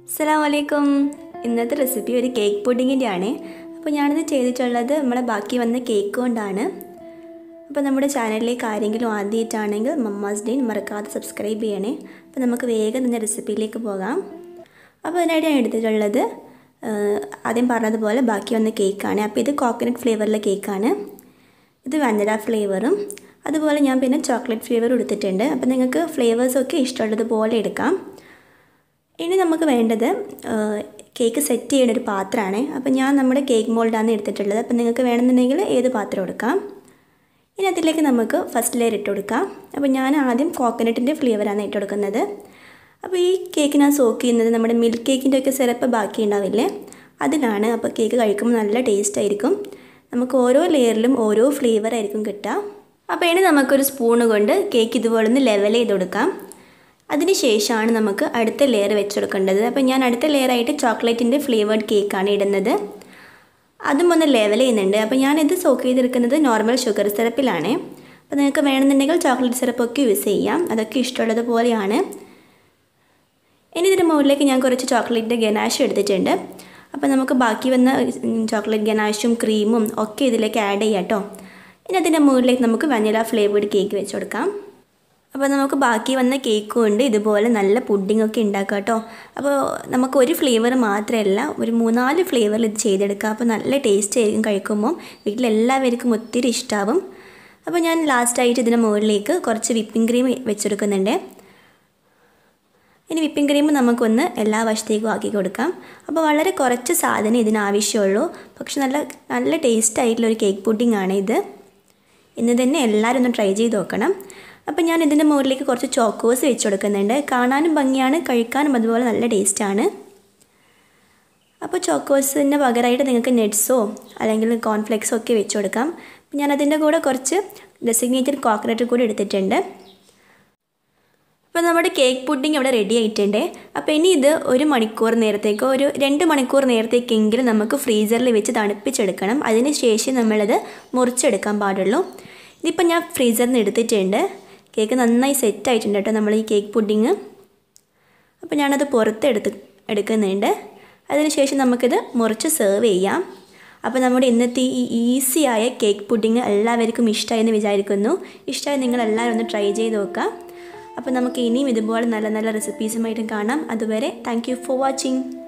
അസ്സലാമു അലൈക്കും ഇന്നത്തെ റെസിപ്പി ഒരു കേക്ക് പുഡിങ്ങിൻ്റെ ആണ് അപ്പോൾ ഞാനിത് ചെയ്തിട്ടുള്ളത് നമ്മളെ ബാക്കി വന്ന കേക്ക് കൊണ്ടാണ് അപ്പോൾ നമ്മുടെ ചാനലിലേക്ക് ആരെങ്കിലും ആദ്യമായിട്ടാണെങ്കിൽ മമ്മാസ് ഡെയിൻ മറക്കാതെ സബ്സ്ക്രൈബ് ചെയ്യണേ അപ്പോൾ നമുക്ക് വേഗം തന്നെ റെസിപ്പിയിലേക്ക് പോകാം അപ്പോൾ അതിനായിട്ട് ഞാൻ എടുത്തിട്ടുള്ളത് ആ, ആദ്യം പറഞ്ഞതുപോലെ ബാക്കി വന്ന കേക്കാണ് അപ്പോൾ ഇത് കോക്കനട്ട് ഫ്ലേവറിലെ കേക്കാണ് ഇത് വനില ഫ്ലേവറും അതുപോലെ ഞാൻ പിന്നെ ചോക്ലേറ്റ് ഫ്ലേവറും എടുത്തിട്ടുണ്ട് അപ്പോൾ നിങ്ങൾക്ക് ഫ്ലേവേഴ്സൊക്കെ ഇഷ്ടമുള്ളതുപോലെ എടുക്കാം ഇനി നമുക്ക് വേണ്ടത് കേക്ക് സെറ്റ് ചെയ്യുന്ന ഒരു പാത്രമാണ് അപ്പോൾ ഞാൻ നമ്മുടെ കേക്ക് മോൾഡാണ് എടുത്തിട്ടുള്ളത് അപ്പോൾ നിങ്ങൾക്ക് വേണമെന്നുണ്ടെങ്കിൽ ഏത് പാത്രം എടുക്കാം ഇനി അതിലേക്ക് നമുക്ക് ഫസ്റ്റ് ലെയർ ഇട്ട് കൊടുക്കാം അപ്പോൾ ഞാൻ ആദ്യം കോക്കനട്ടിൻ്റെ ഫ്ലേവറാണ് ഇട്ട് കൊടുക്കുന്നത് അപ്പോൾ ഈ കേക്ക് ഞാൻ സോക്ക് ചെയ്യുന്നത് നമ്മുടെ മിൽക്ക് കേക്കിൻ്റെ ഒക്കെ സിറപ്പ് ബാക്കി ഉണ്ടാവില്ലേ അതിലാണ് അപ്പോൾ കേക്ക് കഴിക്കുമ്പോൾ നല്ല ടേസ്റ്റ് ആയിരിക്കും നമുക്ക് ഓരോ ലെയറിലും ഓരോ ഫ്ലേവർ ആയിരിക്കും കിട്ടുക അപ്പോൾ ഇനി നമുക്കൊരു സ്പൂണ് കൊണ്ട് കേക്ക് ഇതുപോലെ ഒന്ന് ലെവൽ ചെയ്ത് കൊടുക്കാം അതിന് ശേഷമാണ് നമുക്ക് അടുത്ത ലെയർ വെച്ച് കൊടുക്കേണ്ടത് അപ്പോൾ ഞാൻ അടുത്ത ലെയറായിട്ട് ചോക്ലേറ്റിൻ്റെ ഫ്ലേവേർഡ് കേക്കാണ് ഇടുന്നത് അതും ഒന്ന് ലെവൽ ചെയ്യുന്നുണ്ട് അപ്പോൾ ഞാനിത് സോക്ക് ചെയ്തെടുക്കുന്നത് നോർമൽ ഷുഗർ സിറപ്പിലാണ് അപ്പോൾ നിങ്ങൾക്ക് വേണമെന്നുണ്ടെങ്കിൽ ചോക്ലേറ്റ് സിറപ്പൊക്കെ യൂസ് ചെയ്യാം അതൊക്കെ ഇഷ്ടമുള്ളത് പോലെയാണ് ഇനി ഇതിൻ്റെ മുകളിലേക്ക് ഞാൻ കുറച്ച് ചോക്ലേറ്റിൻ്റെ ഗനാഷ് എടുത്തിട്ടുണ്ട് അപ്പോൾ നമുക്ക് ബാക്കി വന്ന ചോക്ലേറ്റ് ഗനാഷും ക്രീമും ഒക്കെ ഇതിലേക്ക് ആഡ് ചെയ്യാം കേട്ടോ ഇനി അതിൻ്റെ മുകളിലേക്ക് നമുക്ക് വനില ഫ്ലേവേർഡ് കേക്ക് വെച്ച് കൊടുക്കാം അപ്പോൾ നമുക്ക് ബാക്കി വന്ന കേക്കും ഉണ്ട് ഇതുപോലെ നല്ല പുഡിംഗ് ഒക്കെ ഉണ്ടാക്കാം കേട്ടോ അപ്പോൾ നമുക്ക് ഒരു ഫ്ലേവർ മാത്രമല്ല ഒരു മൂന്നാല് ഫ്ലേവറിൽ ഇത് ചെയ്തെടുക്കാം അപ്പോൾ നല്ല ടേസ്റ്റ് ആയിരിക്കും കഴിക്കുമ്പോൾ വീട്ടിലെല്ലാവർക്കും ഒത്തിരി ഇഷ്ടമാവും അപ്പോൾ ഞാൻ ലാസ്റ്റായിട്ട് ഇതിൻ്റെ മുകളിലേക്ക് കുറച്ച് വിപ്പിംഗ് ക്രീം വെച്ചെടുക്കുന്നുണ്ട് ഇനി വിപ്പിംഗ് ക്രീം നമുക്കൊന്ന് എല്ലാ വശത്തേക്കും ആക്കി കൊടുക്കാം അപ്പോൾ വളരെ കുറച്ച് സാധനം ഇതിന് ആവശ്യമുള്ളൂ പക്ഷെ നല്ല നല്ല ടേസ്റ്റ് ആയിട്ടുള്ള ഒരു കേക്ക് പുഡിംഗ് ആണ് ഇത് ഇന്ന് തന്നെ എല്ലാവരും ഒന്ന് ട്രൈ ചെയ്ത് നോക്കണം അപ്പോൾ ഞാൻ ഇതിൻ്റെ മുകളിലേക്ക് കുറച്ച് ചോക്കോസ് വെച്ച് കൊടുക്കുന്നുണ്ട് കാണാനും ഭംഗിയാണ് കഴിക്കാനും അതുപോലെ നല്ല ടേസ്റ്റാണ് അപ്പോൾ ചോക്കോസിന് പകരമായിട്ട് നിങ്ങൾക്ക് നെറ്റ്സോ അല്ലെങ്കിൽ കോൺഫ്ലെക്സോ ഒക്കെ വെച്ച് കൊടുക്കാം ഞാൻ അതിൻ്റെ കൂടെ കുറച്ച് ഡെസിഗ്നേറ്റഡ് കോക്കനട്ട് കൂടി എടുത്തിട്ടുണ്ട് അപ്പോൾ നമ്മുടെ കേക്ക് പുഡിംഗ് ഇവിടെ റെഡി ആയിട്ടുണ്ട് അപ്പോൾ ഇനി ഇത് ഒരു മണിക്കൂർ നേരത്തേക്കോ ഒരു രണ്ട് മണിക്കൂർ നേരത്തേക്കെങ്കിലും നമുക്ക് ഫ്രീസറിൽ വെച്ച് തണുപ്പിച്ചെടുക്കണം അതിന് ശേഷം നമ്മളത് മുറിച്ചെടുക്കാൻ പാടുള്ളൂ ഇതിപ്പോൾ ഞാൻ ഫ്രീസറിൽ നിന്ന് എടുത്തിട്ടുണ്ട് കേക്ക് നന്നായി സെറ്റ് ആയിട്ടുണ്ട് കേട്ടോ നമ്മൾ ഈ കേക്ക് പുഡിങ് അപ്പോൾ ഞാനത് പുറത്ത് എടുത്ത് എടുക്കുന്നുണ്ട് അതിനുശേഷം നമുക്കിത് മുറിച്ച് സെർവ് ചെയ്യാം അപ്പോൾ നമ്മുടെ ഇന്നത്തെ ഈ ഈസിയായ കേക്ക് പുഡിങ് എല്ലാവർക്കും ഇഷ്ടമായെന്ന് വിചാരിക്കുന്നു ഇഷ്ടമായി നിങ്ങളെല്ലാവരും ഒന്ന് ട്രൈ ചെയ്ത് നോക്കാം അപ്പോൾ നമുക്ക് ഇനിയും ഇതുപോലെ നല്ല നല്ല റെസിപ്പീസുമായിട്ടും കാണാം അതുവരെ താങ്ക് യു ഫോർ വാച്ചിങ്